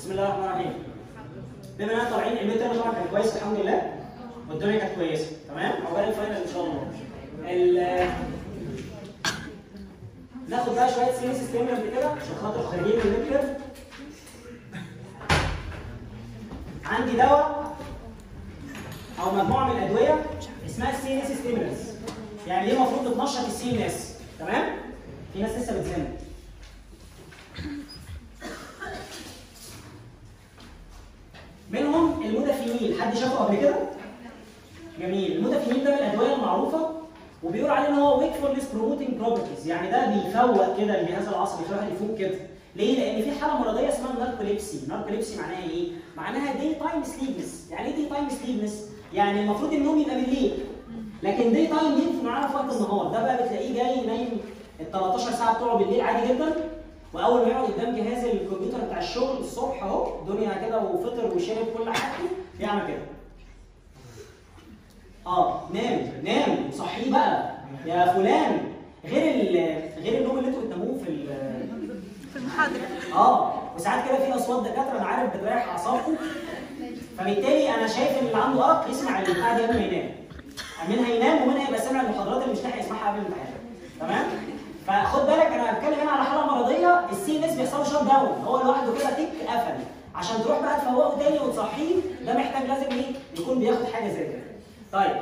بسم الله الرحمن الرحيم بما اننا طالعين الميد ترم طبعا كان كويس الحمد لله والدنيا كانت كويسه تمام عقبال الفاينل ان شاء الله ال ناخد بقى شويه سيريس ستيمولانت كده عشان خاطر خارجين من الميد ترم عندي دواء او مجموعه من الادويه اسمها السي ان اس ستيمولانس يعني دي المفروض تتنشط السي ان اس تمام في ناس لسه بتزن منهم المودافينيل حد شافه قبل كده جميل المودافينيل ده من الادويه المعروفه وبيقول عليه ان هو wakefulness promoting properties يعني ده بيفوق كده الجهاز العصبي يخليه يفوق كده ليه؟ لان في حاله مرضيه اسمها ناركوليبسي، ناركوليبسي معناها ايه؟ معناها داي تايم سليبنس، يعني ايه داي تايم سليبنس؟ يعني المفروض النوم يبقى بالليل لكن داي تايم يمشي معانا في وقت النهار، ده بقى بتلاقيه جاي نايم ال 13 ساعه بتوعه بالليل عادي جدا واول ما يقعد قدام جهاز الكمبيوتر بتاع الشغل الصبح اهو الدنيا كده وفطر وشرب كل حاجته بيعمل كده. اه نام نام صحيه بقى يا فلان غير ال- غير النوم اللي انتوا بتناموه في ال- في المحاضرة اه وساعات كده في اصوات دكاتره انا عارف بتريح اعصابكم فبالتالي انا شايف ان اللي عنده ارق يسمع اللي بتاع دي قبل ما ينام منها ينام ومنها يبقى سامع المحاضرات اللي مش لاحق يسمعها قبل الامتحان تمام فخد بالك انا بتكلم هنا على حاله مرضيه السي ان اس بيحصل له شوت داون هو لوحده كده تك قفل عشان تروح بقى تفوقه تاني وتصحيه ده محتاج لازم ايه يكون بياخد حاجه زي كده طيب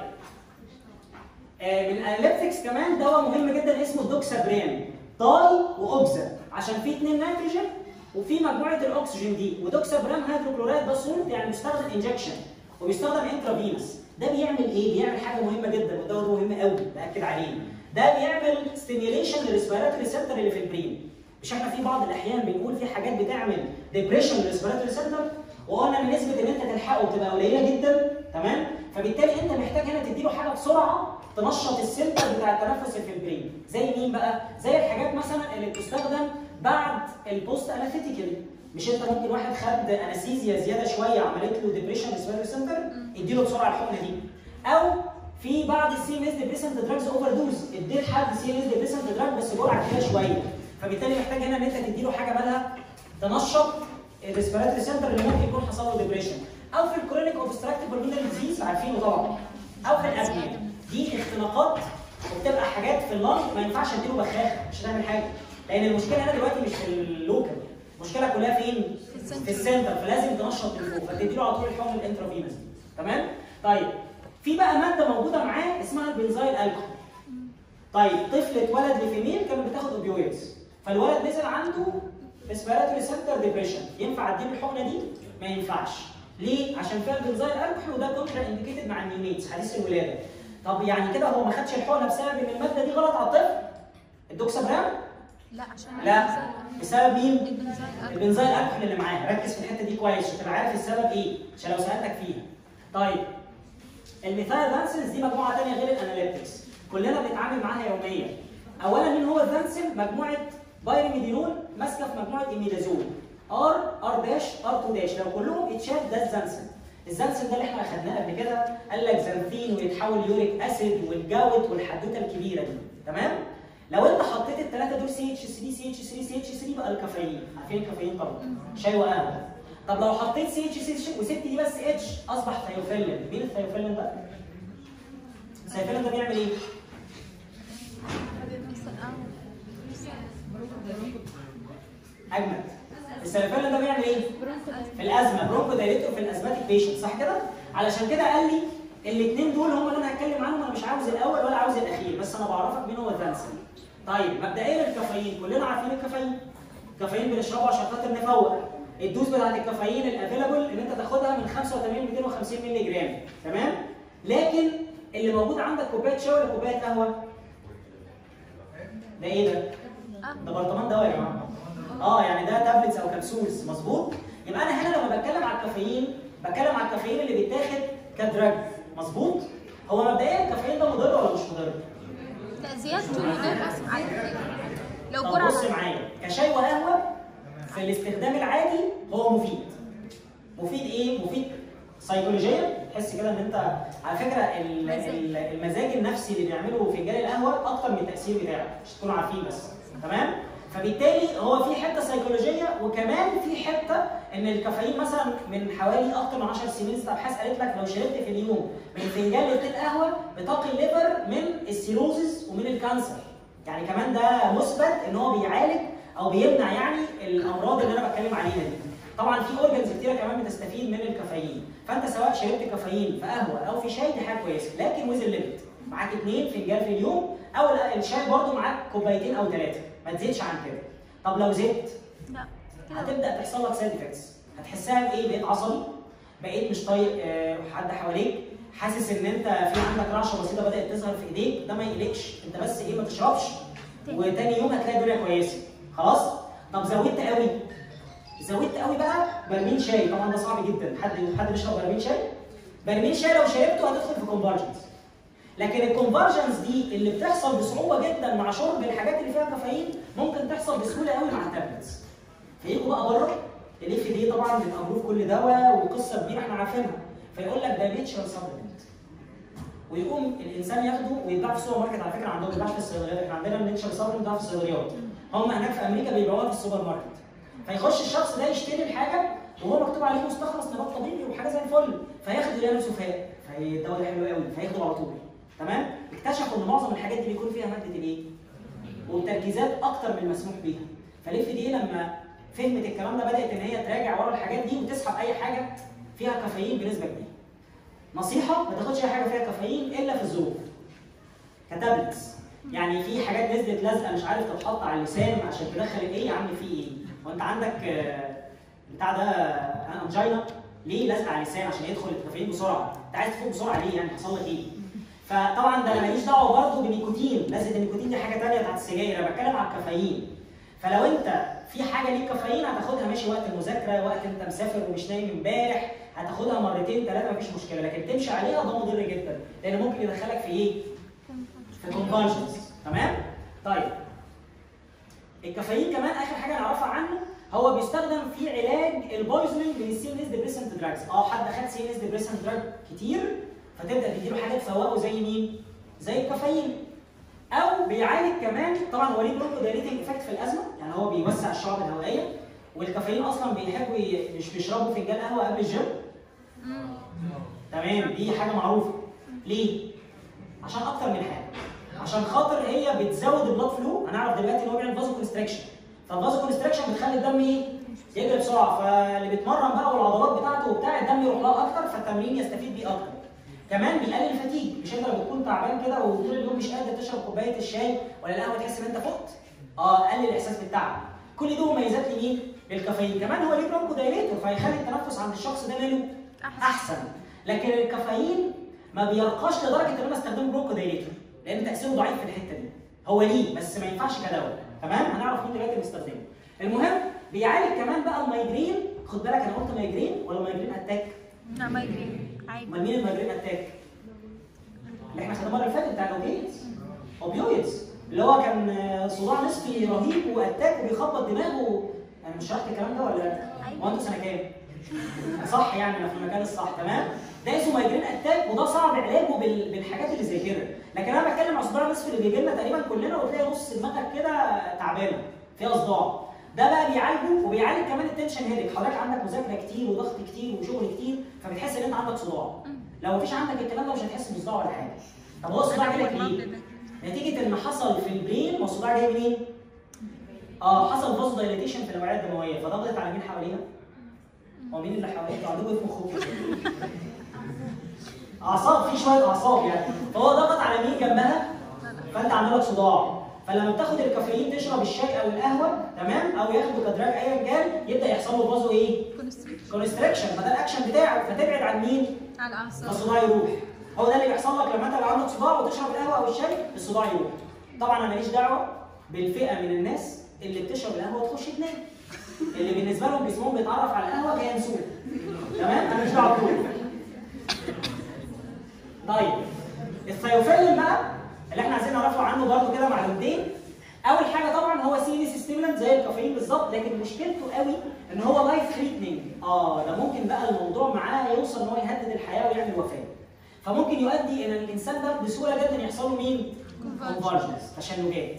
آه، من الاليبتكس كمان دواء مهم جدا اسمه دوكسابرين داي واوكسا عشان في اثنين نيتروجين وفي مجموعه الاكسجين دي ودوكسابرام هيدروكلورايد ده صوت يعني مستخدم انجكشن وبيستخدم انترافينوس ده بيعمل ايه؟ بيعمل حاجه مهمه جدا والدواء ده مهم قوي باكد عليه ده بيعمل ستيميوليشن للريسبيراتوري ريسبتور اللي في البرين مش احنا في بعض الاحيان بنقول في حاجات بتعمل ديبريشن للريسبيراتوري ريسبتور وقلنا ان نسبه ان انت تلحقه بتبقى قليله جدا تمام فبالتالي انت محتاج هنا تديله حاجه بسرعه تنشط السنتر بتاع التنفس اللي في البرين زي مين بقى زي الحاجات مثلا اللي بتستخدم بعد البوست اناثيتيكال مش انت ممكن واحد خد انستيزيا زياده شويه عملت له ديبريشن ريسبيراتوري سنتر اديله بسرعه الحقنه دي او في بعض السي ام اس ديبريسنت دراجز اوفر دوز اديت حد سي ام اس ديبريسنت دراج بس جرعه كبيره شويه فبالتالي محتاج هنا ان انت تديله حاجه مالها تنشط الريسبيراتوري سنتر اللي ممكن يكون حصل له ديبريشن او في الكرونيك اوبستراكتيف بالمونري ديزيز عارفينه طبعا او في الابنيا دي اختناقات وبتبقى حاجات في اللنج ما ينفعش اديله بخاخه مش هتعمل حاجه لان المشكله هنا دلوقتي مش في اللوكال المشكله كلها فين؟ في السنتر فلازم تنشط من فوق فتديله على طول الحقن الانترافينوس تمام؟ طيب في بقى ماده موجوده معاه اسمها البنزايل الكحول طيب طفل اتولد لفيميل كانت بتاخد اوبيويدز فالولد نزل عنده ريسبيراتوري سنتر ديبريشن ينفع اديله الحقنه دي؟ ما ينفعش ليه؟ عشان فيها البنزايل الكحول وده كونترا انديكيتد مع النيونيتس حديث الولاده طب يعني كده هو ما خدش الحقنه بسبب ان الماده دي غلط على الطفل؟ الدوكسابرام؟ لا عشان لا بسبب مين؟ البنزين البنزايل الكحول اللي معاه ركز في الحته دي كويس عشان تبقى عارف السبب ايه عشان لو سالتك فيها طيب الميثايل فانسلز دي مجموعه ثانيه غير الاناليتكس كلنا بنتعامل معاها يوميا اولا مين هو الفانسل مجموعه بايرميدينول ماسكه في مجموعه ايميدازول ار ار داش ار 2 داش لو كلهم اتشاف ده الزنسل الزنسل ده اللي احنا اخدناه قبل كده قال لك زنثين ويتحول يوريك اسيد والجوت والحدوته الكبيره دي تمام لو انت حطيت الثلاثه دول سي اتش 3 سي اتش 3 سي اتش 3 بقى الكافيين عارفين الكافيين طبعا شاي وقهوه طب لو حطيت سي اتش 3 وسبت دي بس اتش اصبح ثيوفيلين مين الثيوفيلين ده؟ الثيوفيلين ده بيعمل ايه؟ اجمد الثيوفيلين ده بيعمل ايه؟ في الازمه برونكو دايليتور في الازماتيك بيشنت صح كده؟ علشان كده قال لي الاثنين دول هم اللي انا هتكلم عنهم انا مش عاوز الاول ولا عاوز الاخير بس انا بعرفك مين هو الفانسل. طيب مبدئيا الكافيين كلنا عارفين الكافيين. الكافيين بنشربه عشان خاطر نفوق. الدوز بتاعت الكافيين الافيلابل ان انت تاخدها من 85 ل 250 مللي جرام تمام؟ لكن اللي موجود عندك كوبايه شاي ولا كوبايه قهوه؟ ده ايه ده؟ ده برطمان دواء يا جماعه. اه يعني ده تابلتس او كبسولز مظبوط؟ يبقى انا هنا لما بتكلم على الكافيين بتكلم على الكافيين اللي بيتاخد كدراج مظبوط؟ هو مبدئيا الكافيين ده مضر ولا مش مضر؟ لا زيادته مضر عادي لو طب جرعة بص معايا كشاي وقهوه في الاستخدام العادي هو مفيد. مفيد ايه؟ مفيد سيكولوجيا تحس كده ان انت على فكره ال- مزاج. ال- المزاج النفسي اللي بيعمله فنجان القهوه اكتر من التاثير بتاعه مش تكونوا عارفين بس تمام؟ فبالتالي هو في حته سيكولوجيه وكمان في حته ان الكافيين مثلا من حوالي اكتر من 10 سنين لسه ابحاث قالت لك لو شربت في اليوم من فنجان لتر قهوه بتقي الليفر من السيروزز ومن الكانسر يعني كمان ده مثبت ان هو بيعالج او بيمنع يعني الامراض اللي انا بتكلم عليها دي طبعا في اورجنز كتيره كمان بتستفيد من الكافيين فانت سواء شربت كافيين في قهوه او في شاي دي حاجه كويسه لكن ويز الليمت معاك اثنين فنجان في اليوم او الشاي برضو معاك كوبايتين او ثلاثه ما تزيدش عن كده طب لو زدت لا كده هتبدا تحصل لك سايد افكتس هتحسها بايه بقيت عصبي بقيت مش طايق آه، حد حواليك حاسس ان انت في عندك رعشه بسيطه بدات تظهر في ايديك ده ما يقلقش انت بس ايه ما تشربش وتاني يوم هتلاقي الدنيا كويسه خلاص طب زودت قوي زودت قوي بقى برميل شاي طبعا ده صعب جدا حد حد بيشرب برميل شاي برميل شاي لو شربته هتدخل في كونفرجنس لكن الكونفرجنس دي اللي بتحصل بصعوبه جدا مع شرب الحاجات اللي فيها كافيين ممكن تحصل بسهوله قوي مع التابلتس فيجوا بقى بره الاف دي طبعا بتابروف كل دواء وقصه كبيره احنا عارفينها فيقول لك ده نيتشرال سبلمنت ويقوم الانسان ياخده ويتباع في السوبر ماركت على فكره عندهم بيتباع في الصيدليات احنا عندنا النيتشرال سبلمنت بيتباع في الصيدليات هم هناك في امريكا بيبيعوها في السوبر ماركت فيخش الشخص ده يشتري الحاجه وهو مكتوب عليه مستخلص نبات طبيعي وحاجه زي الفل فياخد يلاقي نفسه فاق فالدواء ده حلو قوي فياخده على طول تمام اكتشفوا ان معظم الحاجات دي بيكون فيها ماده الايه وتركيزات اكتر من المسموح بيها فالاف دي لما فهمت الكلام ده بدات ان هي تراجع ورا الحاجات دي وتسحب اي حاجه فيها كافيين بنسبه كبيره نصيحه ما تاخدش اي حاجه فيها كافيين الا في الظروف كتابلتس يعني في حاجات نزلت لازقه مش عارف تتحط على اللسان عشان تدخل الايه يا عم في ايه؟ هو انت عندك آه، بتاع ده انجينا ليه لازقه على اللسان عشان يدخل الكافيين بسرعه؟ انت عايز تفوق بسرعه ليه يعني حصل لك ايه؟ فطبعا ده انا ماليش دعوه برضه بالنيكوتين، لازم النيكوتين دي حاجه ثانيه بتاعت السجاير، انا بتكلم على الكافيين. فلو انت في حاجه ليك كافيين هتاخدها ماشي وقت المذاكره، وقت انت مسافر ومش نايم امبارح، هتاخدها مرتين ثلاثه مفيش مشكله، لكن تمشي عليها ده مضر جدا، لان ممكن يدخلك في ايه؟ في كونفرجنس تمام؟ طيب الكافيين كمان اخر حاجه نعرفها عنه هو بيستخدم في علاج البويزنينج من السي ان اس ديبريسنت دراجز اه حد خد سي ان اس ديبريسنت دراج كتير فتبدا تديله حاجه تفوقه زي مين؟ زي الكافيين او بيعالج كمان طبعا هو ليه برونكو دايليتنج افكت في الازمه يعني هو بيوسع الشعب الهوائيه والكافيين اصلا بيحبوا ي- مش بيشربوا فنجان قهوه قبل الجيم تمام دي حاجه معروفه ليه؟ عشان اكتر من حاجه عشان خاطر هي بتزود البلاد فلو هنعرف دلوقتي ان هو بيعمل فازو كونستريكشن فالفازو كونستريكشن بتخلي الدم ايه؟ يجري بسرعه فاللي بيتمرن بقى والعضلات بتاعته وبتاع الدم يروح لها اكتر فالتمرين يستفيد بيه اكتر كمان بيقلل الفتيج مش انت لما بتكون تعبان كده وطول اليوم مش قادر تشرب كوبايه الشاي ولا القهوه تحس ان انت فقت اه قلل الاحساس بالتعب كل دي مميزات لمين؟ للكافيين كمان هو ليه برونكو دايليتور فيخلي التنفس عند الشخص ده ماله احسن احسن لكن الكافيين ما بيرقاش لدرجه ان انا استخدمه برونكو دايليتور لان تاثيره ضعيف في الحته دي هو ليه بس ما ينفعش كدواء تمام هنعرف مين دلوقتي بنستخدمه المهم بيعالج كمان بقى المايجرين خد بالك انا قلت مايجرين ولا مايجرين اتاك لا ما يجري عادي امال مين المايجرين اتاك اللي احنا خدناه المره اللي فاتت بتاع الاوبيويدز اوبيويدز اللي هو كان آه، صداع نصفي رهيب واتاك وبيخبط دماغه انا مش شرحت الكلام ده ولا لا؟ أيوة. هو انتوا سنه كام؟ صح يعني انا في المكان الصح تمام ده اسمه مايجرين اتاك وده صعب علاجه بال- بالحاجات اللي زي كده لكن انا بتكلم على صداع النصف اللي بيجي لنا تقريبا كلنا وتلاقي نص دماغك كده تعبانه فيها صداع ده بقى بيعالجه وبيعالج كمان التنشن هيدك حضرتك عندك مذاكره كتير وضغط كتير وشغل كتير فبتحس ان انت عندك صداع لو مفيش عندك الكلام ده مش هتحس بصداع ولا حاجه طب هو الصداع جالك ليه؟ نتيجه ان حصل في البرين ما الصداع جاي منين؟ اه حصل فاز دايليتيشن في الاوعيه الدمويه فضغطت على مين حواليها؟ هو مين اللي حواليها؟ عندكم اسمه خوف اعصاب في شويه اعصاب يعني فهو ضغط على مين جنبها؟ فانت عامل لك صداع فلما بتاخد الكافيين تشرب الشاي او القهوه تمام او ياخده كدراج ايا كان يبدا يحصل له فازو ايه؟ كونستريكشن كونستريكشن فده الاكشن بتاعه فتبعد عن مين؟ على الاعصاب فالصداع يروح هو ده اللي بيحصل لك لما انت يبقى عندك صداع وتشرب القهوه او الشاي الصداع يروح طبعا انا ماليش دعوه بالفئه من الناس اللي بتشرب القهوه وتخش تنام اللي بالنسبه لهم جسمهم بيتعرف على القهوه كينسوه تمام انا مش دعوه بدول طيب الثيوفيلين بقى اللي احنا عايزين نعرفه عنه برضو كده معلومتين اول حاجه طبعا هو سي اس ستيمولانت زي الكافيين بالظبط لكن مشكلته قوي ان هو لايف ثريتنينج اه ده ممكن بقى الموضوع معاه يوصل ان هو يهدد الحياه ويعمل وفاه فممكن يؤدي ان الانسان ده بسهوله جدا يحصل له مين؟ Convulsions. كونفرجنس تشنجات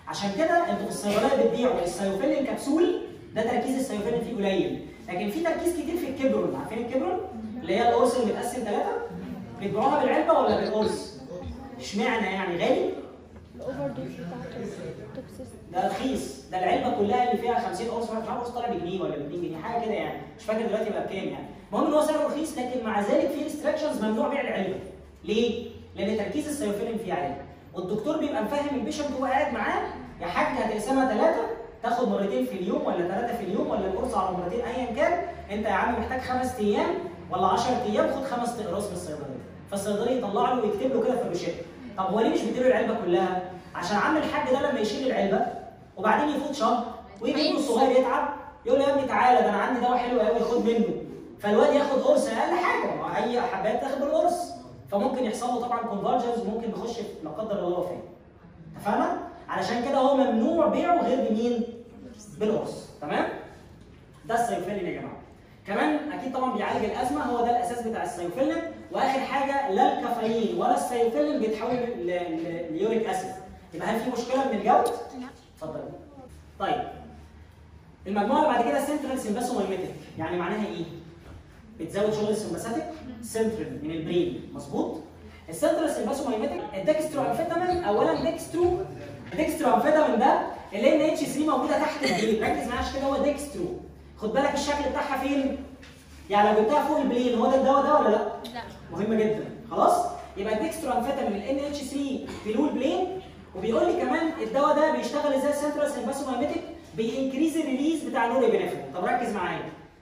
عشان كده انتوا في الصيدليه بتبيعوا السيوفيلين كبسول ده تركيز السيوفيلين فيه قليل لكن في تركيز كتير في الكبرون عارفين الكبرون اللي هي القرص اللي متقسم ثلاثه بتبيعوها بالعلبه ولا بالقرص اشمعنى يعني غالي الاوفر دوز بتاعته توكسيس ده رخيص ده العلبه كلها اللي فيها 50 قرص مش عارف قرص طالع بجنيه ولا ب 2 جنيه حاجه كده يعني مش فاكر دلوقتي بقى بكام يعني المهم ان هو سعره رخيص لكن مع ذلك في ريستراكشنز ممنوع بيع العلبه ليه؟ لان تركيز السيوفيلين فيه عالي والدكتور بيبقى مفهم البيشنت وهو قاعد معاه يا حاج هتقسمها ثلاثه تاخد مرتين في اليوم ولا ثلاثه في اليوم ولا القرص على مرتين ايا كان انت يا عم محتاج خمس ايام ولا 10 ايام خد خمس اقراص من الصيدليه فالصيدلي يطلع له ويكتب له كده في الروشته طب هو ليه مش بيديله العلبه كلها؟ عشان عم الحاج ده لما يشيل العلبه وبعدين يفوت شهر ويجي ابنه الصغير يتعب يقول له يا ابني تعالى ده انا عندي دواء حلو قوي خد منه فالواد ياخد قرص اقل حاجه ما هو اي حبايه تاخد بالقرص فممكن يحصل له طبعا كونفرجنز وممكن يخش في لا قدر الله وفاه اتفقنا؟ علشان كده هو ممنوع بيعه غير بمين؟ بالقرص تمام؟ ده السيوفيلين يا جماعه كمان اكيد طبعا بيعالج الازمه هو ده الاساس بتاع السيوفيلين واخر حاجه لا الكافيين ولا السيوفيلين بيتحول ل- ل- ليوريك اسيد يبقى هل في مشكله من الجو؟ لا اتفضل طيب المجموعه اللي بعد كده سنترال سمباسومايميتك يعني معناها ايه؟ بتزود شغل السمباثيك سنترال من البرين مظبوط؟ السنترال سمباسومايميتك الدكسترو امفيتامين اولا ديكسترو ديكسترو امفيتامين ده ال ان اتش 3 موجوده تحت البلين ركز معايا عشان كده هو ديكسترو خد بالك الشكل بتاعها فين؟ يعني لو جبتها فوق البلين هو ده الدواء ده ولا لا؟ لا مهمه جدا خلاص يبقى الديكسترو امفيتامين ال اتش 3 بلو البلين وبيقول لي كمان الدواء ده بيشتغل ازاي السنترال سمباسومايميتك بينكريز الريليز بتاع النورابينفرين طب ركز معايا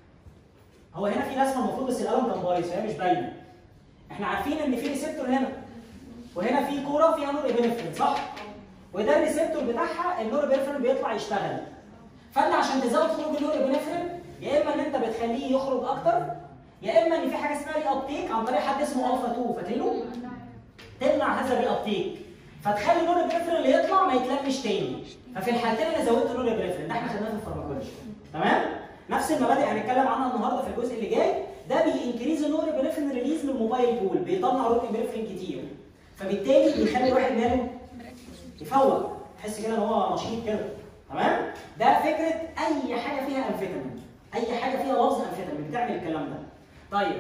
هو هنا في رسمه المفروض بس القلم كان بايظ فهي مش باينه احنا عارفين ان في ريسبتور هنا وهنا في كوره فيها نورابينفرين صح وده الريسبتور بتاعها النورابينفرين بيطلع يشتغل فانت عشان تزود خروج النورابينفرين يا اما ان انت بتخليه يخرج اكتر يا اما ان في حاجه اسمها ري ابتيك عن طريق حد اسمه الفا 2 فاكرينه؟ تمنع هذا الري ابتيك فتخلي اللون البريفرين اللي يطلع ما يتلمش تاني ففي الحالتين انا زودت اللون البريفرين ده احنا خدناه في الفارماكولوجي تمام نفس المبادئ هنتكلم عنها النهارده في الجزء اللي جاي ده بينكريز النور بريفرين ريليز من الموبايل بول بيطلع نور بريفرين كتير فبالتالي بيخلي الواحد ماله يفوق تحس كده ان هو نشيط كده تمام ده فكره اي حاجه فيها امفيتامين اي حاجه فيها لفظ امفيتامين بتعمل الكلام ده طيب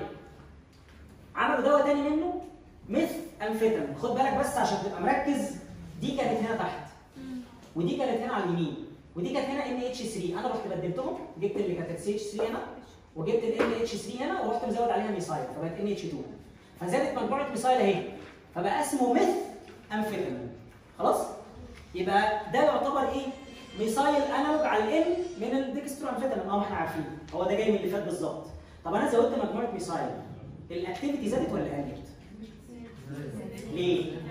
عملوا دواء تاني منه مث امفيتامين خد بالك بس عشان تبقى مركز دي كانت هنا تحت ودي كانت هنا على اليمين ودي كانت هنا ان اتش 3 انا رحت بدلتهم جبت اللي كانت سي اتش 3 هنا وجبت الان اتش 3 هنا ورحت مزود عليها ميثايل فبقت ان اتش 2 فزادت مجموعه ميثايل اهي فبقى اسمه مث امفيتامين خلاص يبقى ده يعتبر ايه ميثايل انالوج على الان من الديكسترو امفيتامين اه ما احنا عارفين هو ده جاي من اللي فات بالظبط طب انا زودت مجموعه ميثايل الاكتيفيتي زادت ولا قلت؟ ليه؟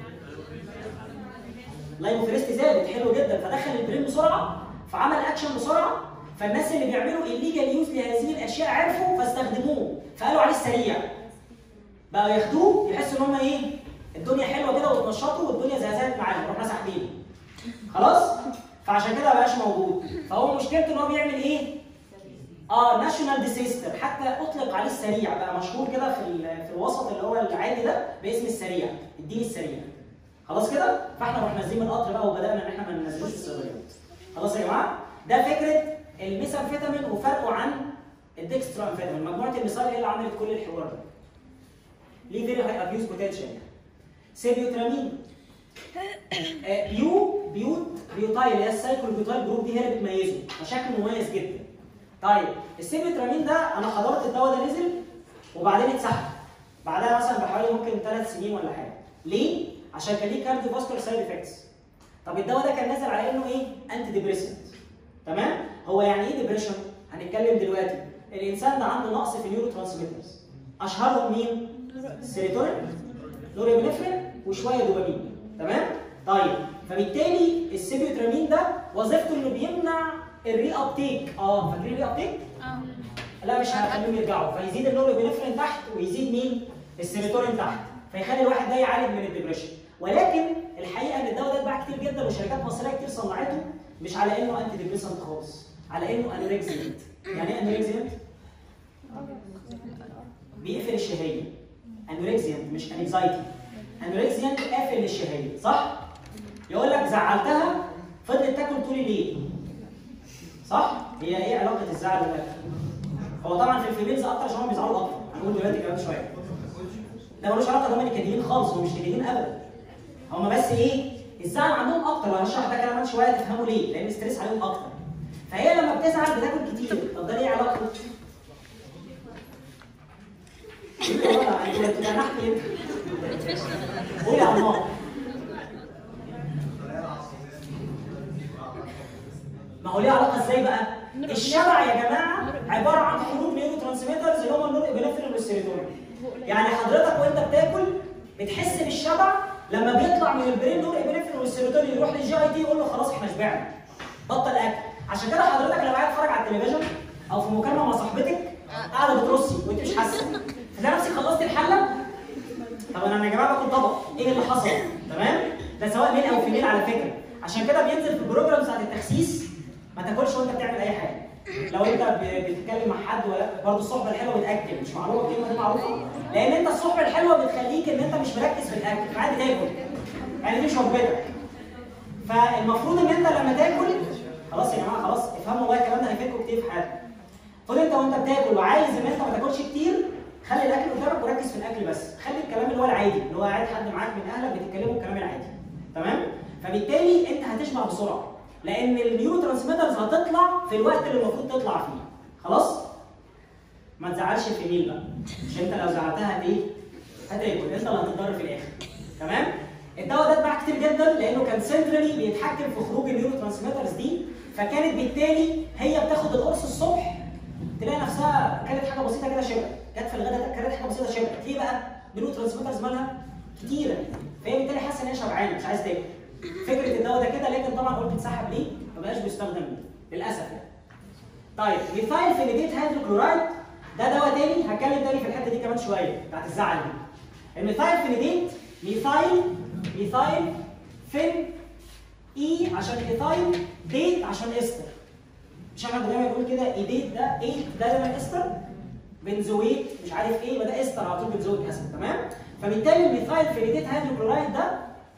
لايموفيرست زادت حلو جدا فدخل البرين بسرعه فعمل اكشن بسرعه فالناس اللي بيعملوا الليجال يوز لهذه الاشياء عرفوا فاستخدموه فقالوا عليه السريع بقوا ياخدوه يحسوا ان هم ايه الدنيا حلوه كده واتنشطوا والدنيا زهزهت معاهم رحنا ساحبينه خلاص فعشان كده ما بقاش موجود فهو مشكلته ان هو بيعمل ايه اه ناشونال ديسيستر حتى اطلق عليه السريع بقى مشهور كده في ال- في الوسط اللي هو العادي ده باسم السريع الدين السريع خلاص كده فاحنا رحنا نازلين من القطر بقى وبدانا ان احنا ما ننزلوش في الصيدليات خلاص يا جماعه ده فكره الميثامفيتامين وفرقه عن الديكسترو امفيتامين مجموعه المثال هي اللي عملت كل الحوار ده ليه فيري هاي ابيوز بوتنشال سيبيوترامين آه، بيو بيوت بيوتايل اللي هي السايكلو بيوتايل جروب دي هي اللي بتميزه فشكله مميز جدا طيب السيبيوترامين ده انا حضرت الدواء ده نزل وبعدين اتسحب بعدها مثلا بحوالي ممكن ثلاث سنين ولا حاجه ليه؟ عشان كان ليه كارديو فاسكولار سايد افكتس طب الدواء ده كان نازل على انه ايه؟ انتي ديبريسنت تمام؟ هو يعني ايه ديبريشن؟ هنتكلم دلوقتي الانسان ده عنده نقص في النيورو ترانسميترز اشهرهم مين؟ السيروتونين نورابينفرين وشويه دوبامين تمام؟ طيب فبالتالي السيبيوترامين ده وظيفته انه بيمنع الري ابتيك اه فاكرين الري ابتيك؟ اه لا مش هنخليهم يرجعوا فيزيد النورابينفرين تحت ويزيد مين؟ السيروتونين تحت فيخلي الواحد ده يعالج من الدبريشن ولكن الحقيقه ان الدواء ده اتباع كتير جدا وشركات مصريه كتير صنعته مش على انه انتي ديبريسنت خالص على انه انوركسيانت يعني ايه انوركسيانت؟ بيقفل الشهيه انوركسيانت مش انكزايتي انوركسيانت قافل الشهيه صح؟ يقول لك زعلتها فضلت تاكل طول الليل صح؟ هي ايه علاقه الزعل بالاكل؟ هو طبعا في الفيميلز اكتر عشان هم بيزعلوا اكتر هنقول دلوقتي كمان شويه ده ملوش علاقه هم نكديين خالص هم مش نكديين ابدا هم بس ايه الزعل عندهم اكتر وهنشرح ده كمان شويه تفهموا ليه لان الستريس عليهم اكتر فهي لما بتزعل بتاكل كتير طب ده ليه علاقه؟ ايه الوضع؟ انت انت جنحت ليه؟ قول يا عمار ما هو ليه علاقه ازاي بقى؟ الشبع يا جماعه عباره عن خروج نيورو ترانسميترز اللي هم النور ابنفرين والسيروتونين. يعني حضرتك وانت بتاكل بتحس بالشبع لما بيطلع من البرين نور ابنفرين والسيروتونين يروح للجي اي تي يقول له خلاص احنا شبعنا. بطل اكل. عشان كده حضرتك لو قاعد تتفرج على التلفزيون او في مكالمه مع صاحبتك قاعده بترصي وانت مش حاسه. تلاقي نفسك خلصت الحله طب انا يا جماعه باكل طبق ايه اللي حصل؟ تمام؟ ده سواء ميل او فيميل على فكره عشان كده بينزل في البروجرام بتاعت التخسيس ما تاكلش وانت بتعمل اي حاجه لو انت ب- بتتكلم مع حد ولا برضه الصحبه الحلوه بتاكل مش معروفه الكلمه دي معروفه لان انت الصحبه الحلوه بتخليك ان انت مش مركز في الاكل فعادي تاكل يعني دي مش وجبتك فالمفروض ان انت لما تاكل خلاص يا جماعه خلاص افهموا والله الكلام ده هيفيدكم كتير في حياتك خد انت وانت بتاكل وعايز ان انت ما تاكلش كتير خلي الاكل قدامك وركز في الاكل بس خلي الكلام اللي هو العادي اللي هو قاعد حد معاك من اهلك بتتكلموا الكلام العادي تمام فبالتالي انت هتشبع بسرعه لان النيورو ترانسميترز هتطلع في الوقت اللي المفروض تطلع فيه خلاص ما تزعلش الفيميل بقى عشان انت لو زعلتها هت ايه هتاكل انت اللي هتتضرر في الاخر تمام الدواء ده اتباع كتير جدا لانه كان سنترالي بيتحكم في خروج النيورو ترانسميترز دي فكانت بالتالي هي بتاخد القرص الصبح تلاقي نفسها كانت حاجه بسيطه كده شبع جت في الغداء كانت حاجه بسيطه شبع ليه بقى النيورو ترانسميترز مالها كتيره فهي بالتالي حاسه ان هي شبعانه مش عايز تاكل فكره الدواء ده كده لكن طبعا قلت اتسحب ليه ما بقاش بيستخدم ليه للاسف يعني طيب ميثايل فينيديت هيدروكلورايد ده دواء تاني هتكلم تاني في الحته دي كمان شويه بتاعت الزعل دي الميثايل فينيديت ميثايل ميثايل فين اي عشان ايثايل ديت عشان استر مش احنا دايما بنقول كده ايديت ده ايه ده دايما استر بنزويت مش عارف ايه يبقى ده استر على طول بنزويك اسيد تمام فبالتالي الميثايل فينيديت هيدروكلورايد ده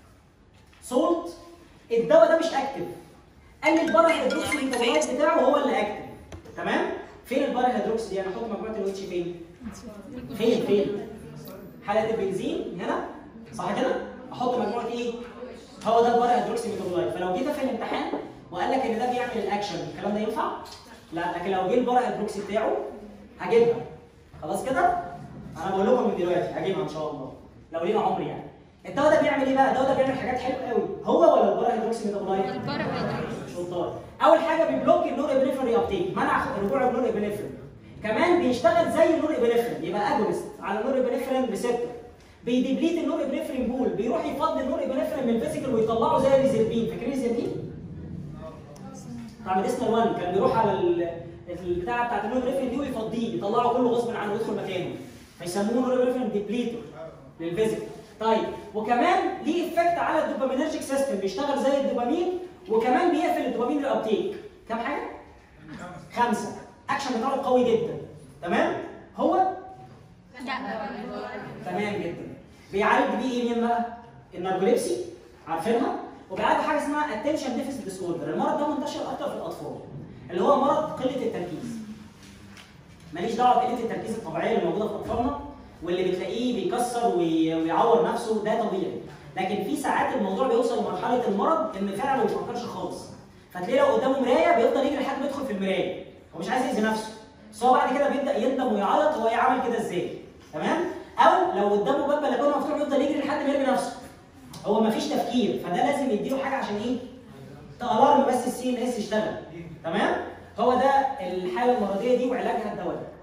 سولت الدواء ده مش اكتف قال لي البارا هيدروكسي الميتابولايت بتاعه هو اللي اكتف تمام فين البارا هيدروكسي دي انا احط مجموعه الويتش فين فين فين حلقه البنزين هنا صح كده احط مجموعه ايه هو ده البارا هيدروكسي ميتابولايت فلو جيت في الامتحان وقال لك ان ده بيعمل الاكشن الكلام ده ينفع لا لكن لو جه البارا هيدروكسي بتاعه هجيبها خلاص كده انا بقول لكم من دلوقتي هجيبها ان شاء الله لو لينا عمر يعني الدواء ده بيعمل ايه بقى الدواء ده بيعمل حاجات حلوه قوي هو ولا البارا هيدروكسي ميتابولايت شطار اول حاجه بيبلوك النور ابنفرين ابتيك منع رجوع النور ابنفرين كمان بيشتغل زي النور ابنفرين يبقى اجونست على النور ابنفرين ريسبتور بيديبليت النور ابنفرين بول بيروح يفضي النور ابنفرين من الفيزيكال ويطلعه زي الريزربين فاكرين الريزربين؟ بتاع ميديسنال 1 كان بيروح على ال- البتاعه بتاعت النور ابنفرين دي ويفضيه يطلعه كله غصب عنه ويدخل مكانه فيسموه نور ابنفرين ديبليتور للفيزيكال طيب وكمان ليه افكت على الدوبامينرجيك سيستم بيشتغل زي الدوبامين وكمان بيقفل الدوبامين الابتيك كام حاجه؟ خمسه اكشن بتاعه قوي جدا تمام؟ هو تمام جدا بيعالج بيه ايه مين بقى؟ الناركوليبسي عارفينها وبيعالج حاجه اسمها اتنشن ديفيسيت ديسوردر المرض ده منتشر اكتر في الاطفال اللي هو مرض قله التركيز ماليش دعوه بقله التركيز الطبيعيه اللي موجوده في اطفالنا واللي بتلاقيه بيكسر وي- ويعور نفسه ده طبيعي لكن في ساعات الموضوع بيوصل لمرحله المرض ان فعلا ما بيفكرش خالص فتلاقيه لو قدامه مرايه بيفضل يجري لحد ما يدخل في المرايه هو مش عايز يأذي نفسه بس هو بعد كده بيبدا يندم ويعيط هو عمل كده ازاي تمام او لو قدامه باب بلكونه مفتوح بيفضل يجري لحد ما يرمي نفسه هو مفيش تفكير فده لازم يديله حاجه عشان ايه تالارم بس السي ان اس يشتغل تمام هو ده الحاله المرضيه دي وعلاجها الدواء ده